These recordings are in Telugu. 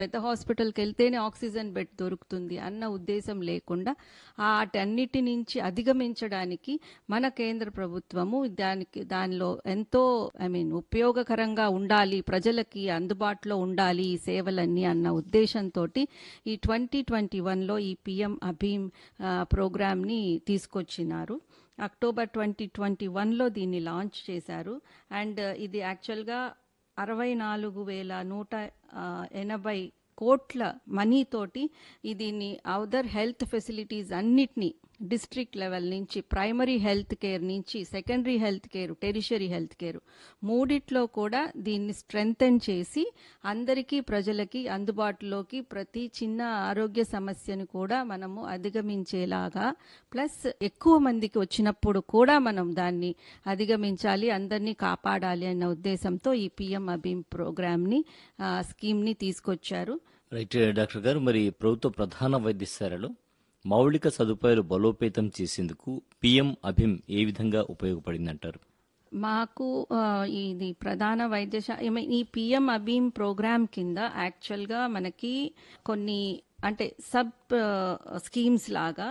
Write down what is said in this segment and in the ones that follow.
పెద్ద హాస్పిటల్కి వెళ్తేనే ఆక్సిజన్ బెడ్ దొరుకుతుంది అన్న ఉద్దేశం లేకుండా వాటన్నిటి నుంచి అధిగమించడానికి మన కేంద్ర ప్రభుత్వము దానికి దానిలో ఎంతో ఐ మీన్ ఉపయోగకరంగా ఉండాలి ప్రజలకి అందుబాటులో ఉండాలి ఈ సేవలన్నీ అన్న ఉద్దేశంతో ఈ ట్వంటీ ట్వంటీ వన్లో ఈ పిఎం అభీమ్ ప్రోగ్రామ్ని తీసుకొచ్చినారు అక్టోబర్ ట్వంటీ ట్వంటీ వన్లో దీన్ని లాంచ్ చేశారు అండ్ ఇది యాక్చువల్గా అరవై నాలుగు వేల నూట ఆ, ఎనభై కోట్ల మనీతోటి దీన్ని అదర్ హెల్త్ ఫెసిలిటీస్ అన్నిటినీ డిస్ట్రిక్ట్ లెవెల్ నుంచి ప్రైమరీ హెల్త్ కేర్ నుంచి secondary health care tertiary health care మూడిట్లో కూడా దీన్ని స్ట్రెంగ్తన్ చేసి అందరికీ ప్రజలకి అందుబాటులోకి ప్రతి చిన్న ఆరోగ్య సమస్యను కూడా మనము అధిగమించేలాగా ప్లస్ ఎక్కువ మందికి వచ్చినప్పుడు కూడా మనం దాన్ని అధిగమించాలి అందరినీ కాపాడాలి అన్న ఉద్దేశంతో ఈ పిఎం అభీమ్ ప్రోగ్రామ్ని ఆ, స్కీమ్ని తీసుకొచ్చారు రైట్ డాక్టర్ గారు మరి ప్రభుత్వ ప్రధాన వైద్యశాలలో మౌలిక సదుపాయాలు బలోపేతం చేసేందుకు పిఎం అభిమ్ ఏ విధంగా ఉపయోగపడిందంటారు మాకు ఆ, ఇది ప్రధాన వైద్యశా I mean, ఈ పిఎం అబీమ్ ప్రోగ్రామ్ కింద యాక్చువల్గా మనకి కొన్ని అంటే సబ్ స్కీమ్స్ లాగా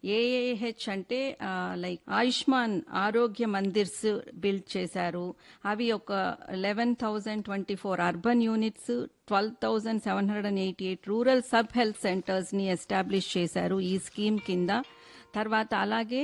ఏఏహెచ్ అంటే లైక్ ఆయుష్మాన్ ఆరోగ్య మందిర్స్ బిల్డ్ చేశారు అవి ఒక eleven thousand twenty four urban units twelve thousand seven hundred and eighty eight rural sub health సెంటర్స్ని ఎస్టాబ్లిష్ చేశారు ఈ స్కీమ్ కింద తర్వాత అలాగే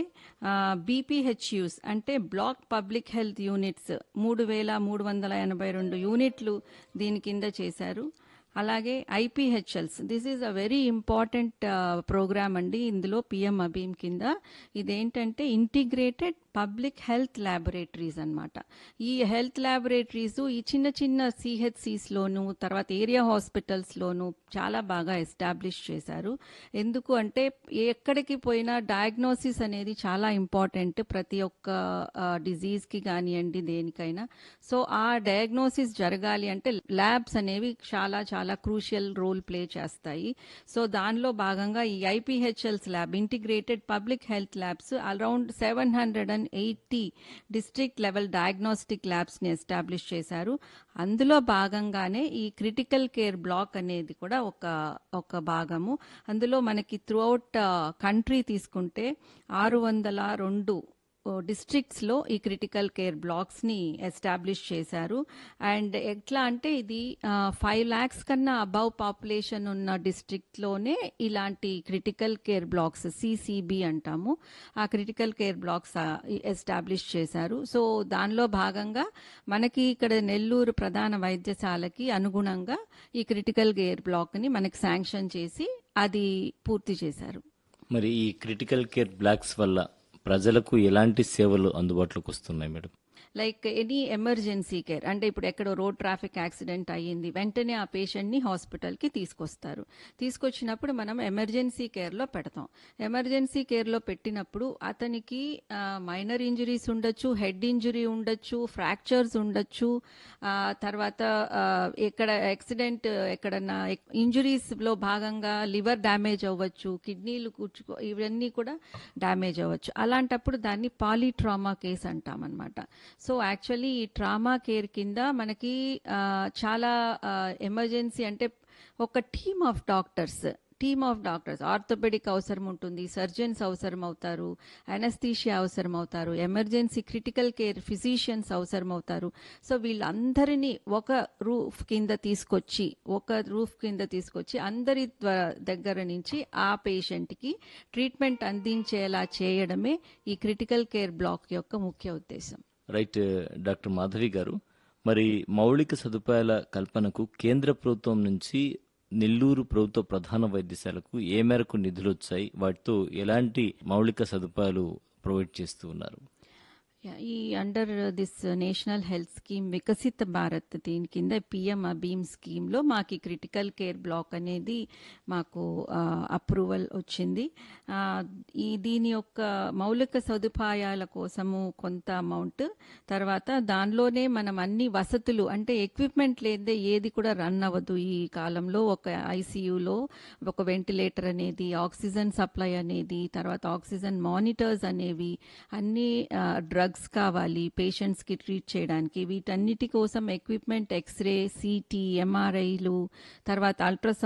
బీపీహెచ్యూస్ అంటే బ్లాక్ పబ్లిక్ హెల్త్ యూనిట్స్ మూడు వేల మూడు వందల ఎనభై రెండు యూనిట్లు దీని కింద చేశారు అలాగే IPHLs this is a very important programme అండి ఇందులో పిఎం అబీమ్ కింద ఇదేంటంటే ఇంటిగ్రేటెడ్ పబ్లిక్ హెల్త్ ల్యాబొరేటరీస్ అన్నమాట ఈ హెల్త్ ల్యాబొరేటరీస్ ఈ చిన్న చిన్న సిహెచ్సిస్లోను తర్వాత ఏరియా హాస్పిటల్స్లోను చాలా బాగా ఎస్టాబ్లిష్ చేశారు ఎందుకు అంటే ఎక్కడికి పోయినా డయాగ్నోసిస్ అనేది చాలా ఇంపార్టెంట్ ప్రతి ఒక్క డిజీజ్కి కానివ్వండి దేనికైనా సో ఆ డయాగ్నోసిస్ జరగాలి అంటే ల్యాబ్స్ అనేవి చాలా చాలా క్రూషియల్ రోల్ ప్లే చేస్తాయి సో దానిలో భాగంగా ఈ IPHLs lab integrated public health labs around seven hundred and eighty district level diagnostic ల్యాబ్స్ని ఎస్టాబ్లిష్ చేశారు అందులో భాగంగానే ఈ క్రిటికల్ కేర్ బ్లాక్ అనేది కూడా ఒక ఒక భాగము అందులో మనకి త్రూఅవుట్ కంట్రీ తీసుకుంటే ఆరు వందల రెండు డిస్ట్రిక్ట్స్ లో ఈ క్రిటికల్ కేర్ బ్లాక్స్ ని ఎస్టాబ్లిష్ చేశారు అండ్ ఎట్లా అంటే ఇది ఫైవ్ లాక్స్ కన్నా అబౌవ్ పాపులేషన్ ఉన్న డిస్ట్రిక్ట్ లోనే ఇలాంటి క్రిటికల్ కేర్ బ్లాక్స్ సిసిబి అంటాము ఆ క్రిటికల్ కేర్ బ్లాక్స్ ఎస్టాబ్లిష్ చేశారు సో దానిలో భాగంగా మనకి ఇక్కడ నెల్లూరు ప్రధాన వైద్యశాలకి అనుగుణంగా ఈ క్రిటికల్ కేర్ బ్లాక్ ని మనకి శాంక్షన్ చేసి అది పూర్తి చేశారు మరి ఈ క్రిటికల్ కేర్ బ్లాక్స్ వల్ల ప్రజలకు ఎలాంటి సేవలు అందుబాటులోకి వస్తున్నాయి madam like any emergency care అంటే ఇప్పుడు ఎక్కడో రోడ్ ట్రాఫిక్ యాక్సిడెంట్ అయ్యింది వెంటనే ఆ పేషెంట్ని హాస్పిటల్కి తీసుకొస్తారు తీసుకొచ్చినప్పుడు మనం ఎమర్జెన్సీ కేర్లో పెడతాం ఎమర్జెన్సీ కేర్లో పెట్టినప్పుడు అతనికి మైనర్ ఇంజరీస్ ఉండొచ్చు హెడ్ ఇంజరీ ఉండొచ్చు ఫ్రాక్చర్స్ ఉండొచ్చు ఆ, తర్వాత ఆ, ఎక్కడ యాక్సిడెంట్ ఎక్కడన్నా ఇంజురీస్లో భాగంగా లివర్ డ్యామేజ్ అవ్వచ్చు కిడ్నీలు కూర్చుకో ఇవన్నీ కూడా డ్యామేజ్ అవ్వచ్చు అలాంటప్పుడు దాన్ని పాలీట్రామా కేస్ అంటామన్నమాట సో యాక్చువల్లీ ఈ ట్రామా కేర్ కింద మనకి ఆ, చాలా ఎమర్జెన్సీ అంటే ఒక team of doctors team of doctors orthopaedic అవసరం ఉంటుంది సర్జన్స్ అవసరం అవుతారు అనస్థీషియా అవసరం అవుతారు ఎమర్జెన్సీ క్రిటికల్ కేర్ ఫిజిషియన్స్ అవసరం అవుతారు సో వీళ్ళందరినీ ఒక రూఫ్ కింద తీసుకొచ్చి ఒక రూఫ్ కింద తీసుకొచ్చి అందరి ద్వా- దగ్గర నుంచి ఆ పేషెంట్కి ట్రీట్మెంట్ అందించేలా చేయడమే ఈ క్రిటికల్ కేర్ బ్లాక్ యొక్క ముఖ్య ఉద్దేశం రైట్ డాక్టర్ మాధవి గారు మరి మౌలిక సదుపాయాల కల్పనకు కేంద్ర ప్రభుత్వం నుంచి నెల్లూరు ప్రభుత్వ ప్రధాన వైద్యశాలకు ఏ మేరకు నిధులు వచ్చాయి వాటితో ఎలాంటి మౌలిక సదుపాయాలు ప్రొవైడ్ చేస్తూ ఉన్నారు Yeah, ఈ under this national health scheme Viksit Bharat దీని కింద పిఎం అబీమ్ స్కీమ్లో మాకు ఈ క్రిటికల్ కేర్ బ్లాక్ అనేది మాకు అప్రూవల్ వచ్చింది ఆ, ఈ దీని యొక్క మౌలిక సదుపాయాల కోసము కొంత అమౌంట్ తర్వాత దానిలోనే మనం అన్ని వసతులు అంటే ఎక్విప్మెంట్ లేదే ఏది కూడా రన్ అవ్వదు ఈ కాలంలో ఒక ఐసీయూలో ఒక వెంటిలేటర్ అనేది ఆక్సిజన్ సప్లై అనేది తర్వాత ఆక్సిజన్ మానిటర్స్ అనేవి అన్ని డ్రగ్స్ డ్రగ్స్ కావాలి పేషెంట్స్కి ట్రీట్ చేయడానికి వీటన్నిటి కోసం ఎక్విప్మెంట్ ఎక్స్రే సిటీ ఎంఆర్ఐలు తర్వాత అల్ట్రాసౌండ్